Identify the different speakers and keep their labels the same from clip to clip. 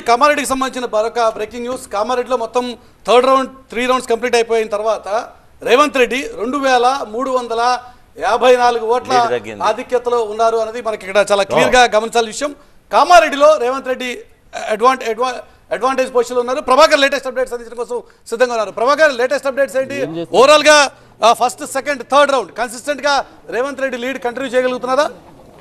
Speaker 1: కామారెడ్డికి సంబంధించిన మరొక breaking news కామారెడ్డిలో మొత్తం third round three rounds complete అయిపోయిన తర్వాత రేవంత్ రెడ్డి రెండు వేల మూడు వందల యాభై నాలుగు ఓట్ల
Speaker 2: లీడ్ తగ్గింది.
Speaker 1: ఆధిక్యతలో ఉన్నారు అనేది మనకి ఇక్కడ చాలా క్లియర్ గా గమనించాల్సిన విషయం కామారెడ్డిలో రేవంత్ రెడ్డి అడ్వాంట్ అడ్వా అడ్వాంటేజ్ పొజిషన్ ఉన్నారు ప్రభాకర్ లేటెస్ట్ అప్డేట్స్ అందించడం కోసం సిద్ధంగా ఉన్నారు ప్రభాకర్ లేటెస్ట్ అప్డేట్స్ ఏంటి ఓవరాల్ గా first second third round consistent గా రేవంత్ రెడ్డి లీడ్ కంటిన్యూ చేయగలుగుతున్నారా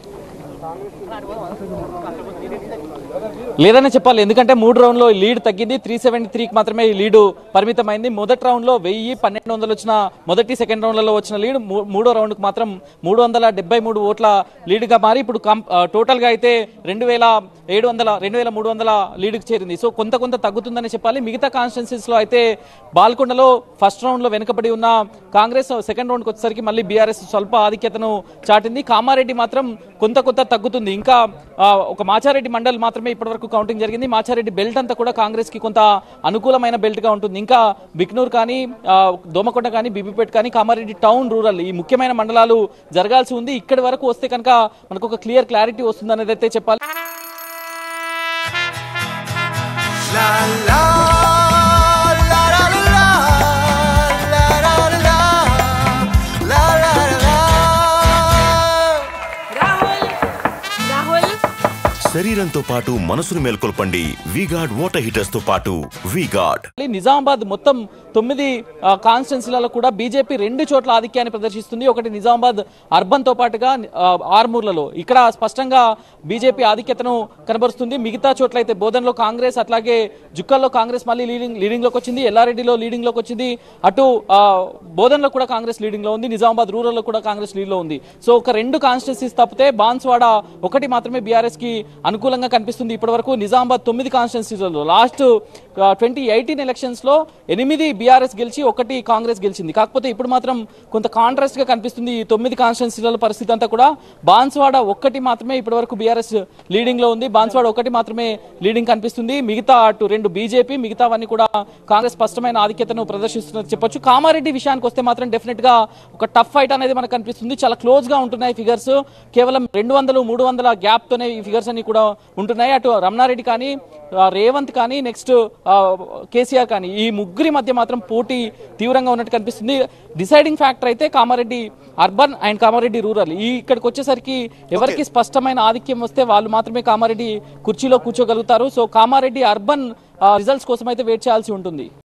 Speaker 3: లేదనే చెప్పాలి ఎందుకంటే మూడు రౌండ్లో లీడ్ తగ్గింది త్రీ సెవెంటీ త్రీకి మాత్రమే ఈ లీడు పరిమితమైంది మొదటి రౌండ్లో వెయ్యి పన్నెండు వందలు వచ్చిన మొదటి సెకండ్ రౌండ్లలో వచ్చిన లీడ్ మూ- మూడో రౌండ్కి మాత్రం మూడు వందల డెబ్బై మూడు ఓట్ల లీడ్గా మారి ఇప్పుడు కం ఆ, టోటల్గా అయితే రెండు వేల ఏడు వందల రెండు వేల మూడు వందల లీడ్కి చేరింది సో కొంత కొంత తగ్గుతుందని చెప్పాలి మిగతా కాన్స్టిట్యున్సీస్లో అయితే బాల్కొండలో ఫస్ట్ రౌండ్లో వెనుకబడి ఉన్న కాంగ్రెస్ సెకండ్ రౌండ్కి వచ్చేసరికి మళ్ళీ బీఆర్ఎస్ స్వల్ప ఆధిక్యతను చాటింది కామారెడ్డి మాత్రం కొంత కొంత తగ్గుతుంది ఇంకా ఆ, ఒక మాచారెడ్డి మండల్ మాత్రమే ఇప్పటివరకు కౌంటింగ్ జరిగింది మాచారెడ్డి బెల్ట్ అంతా కూడా కాంగ్రెస్ కి కొంత అనుకూలమైన బెల్ట్ గా ఉంటుంది ఇంకా బిక్నూర్ కానీ ఆ, దోమకొండ కానీ బీబీపేట్ కానీ కామారెడ్డి టౌన్ రూరల్ ఈ ముఖ్యమైన మండలాలు జరగాల్సి ఉంది ఇక్కడి వరకు వస్తే కనుక మనకు ఒక క్లియర్ క్లారిటీ వస్తుంది అనేది అయితే చెప్పాలి
Speaker 4: La la la la la la la la la la la la
Speaker 5: Rahul Rahul
Speaker 6: శరీరంతో పాటు మనసును మేల్కొల్పండి వీగార్డ్ వాటర్ హీటర్స్ తో పాటు వీగార్డ్
Speaker 3: నిజామాబాద్ మొత్తం తొమ్మిది కాన్స్టిట్యున్సీలలో కూడా బీజేపీ రెండు చోట్ల ఆధిక్యాన్ని ప్రదర్శిస్తుంది ఒకటి నిజామాబాద్ అర్బన్ తో పాటుగా ఆ, ఆర్మూర్లలో ఇక్కడ స్పష్టంగా బీజేపీ ఆధిక్యతను కనబరుస్తుంది మిగతా చోట్ల అయితే బోధనలో కాంగ్రెస్ అట్లాగే జుక్కల్లో కాంగ్రెస్ మళ్ళీ లీడింగ్ లీడింగ్ లోకి వచ్చింది ఎల్లారెడ్డిలో లీడింగ్ లోకి వచ్చింది అటు ఆ, బోధనలో కూడా కాంగ్రెస్ లీడింగ్ లో ఉంది నిజామాబాద్ రూరల్ లో కూడా కాంగ్రెస్ లీడ్ లో ఉంది సో ఒక రెండు కాన్స్టిట్యున్సీస్ తప్పితే బాన్స్వాడ ఒకటి మాత్రమే బీఆర్ఎస్ కి అనుకూలంగా కనిపిస్తుంది ఇప్పటివరకు నిజామాబాద్ తొమ్మిది కాన్స్టిట్యున్సీలలో లాస్ట్ ట్వంటీ ఎయిటీన్ ఎలక్షన్స్ లో ఎనిమిది బీఆర్ఎస్ గెలిచి ఒకటి కాంగ్రెస్ గెలిచింది కాకపోతే ఇప్పుడు మాత్రం కొంత కాంట్రాస్ట్ గా కనిపిస్తుంది ఈ తొమ్మిది కాన్స్టిట్యున్సీల పరిస్థితి అంతా కూడా బాన్స్వాడ ఒక్కటి మాత్రమే ఇప్పటివరకు బీఆర్ఎస్ లీడింగ్ లో ఉంది బాన్స్వాడ ఒకటి మాత్రమే లీడింగ్ కనిపిస్తుంది మిగతా అటు రెండు బీజేపీ మిగతావన్నీ కూడా కాంగ్రెస్ స్పష్టమైన ఆధిక్యతను ప్రదర్శిస్తున్నది చెప్పొచ్చు కామారెడ్డి విషయానికి వస్తే మాత్రం డెఫినెట్ గా ఒక టఫ్ ఫైట్ అనేది మనకు కనిపిస్తుంది చాలా క్లోజ్ గా ఉంటున్నాయి ఫిగర్స్ కేవలం రెండు వందలు మూడు వందల గ్యాప్ తోనే ఈ ఫిగర్స్ అన్ని కూడా ఉంటున్నాయి అటు రమణారెడ్డి కానీ ఆ, రేవంత్ కానీ నెక్స్ట్ కేసీఆర్ కానీ ఈ ముగ్గురి మధ్య మాత్రం పోటీ తీవ్రంగా ఉన్నట్టు కనిపిస్తుంది డిసైడింగ్ ఫ్యాక్టర్ అయితే Kamareddy urban and Kamareddy rural ఈ ఇక్కడికి వచ్చేసరికి ఎవరికి స్పష్టమైన ఆధిక్యం వస్తే వాళ్ళు మాత్రమే కామారెడ్డి కుర్చీలో కూర్చోగలుగుతారు సో కామారెడ్డి అర్బన్ రిజల్ట్స్ కోసం అయితే వెయిట్ చేయాల్సి ఉంటుంది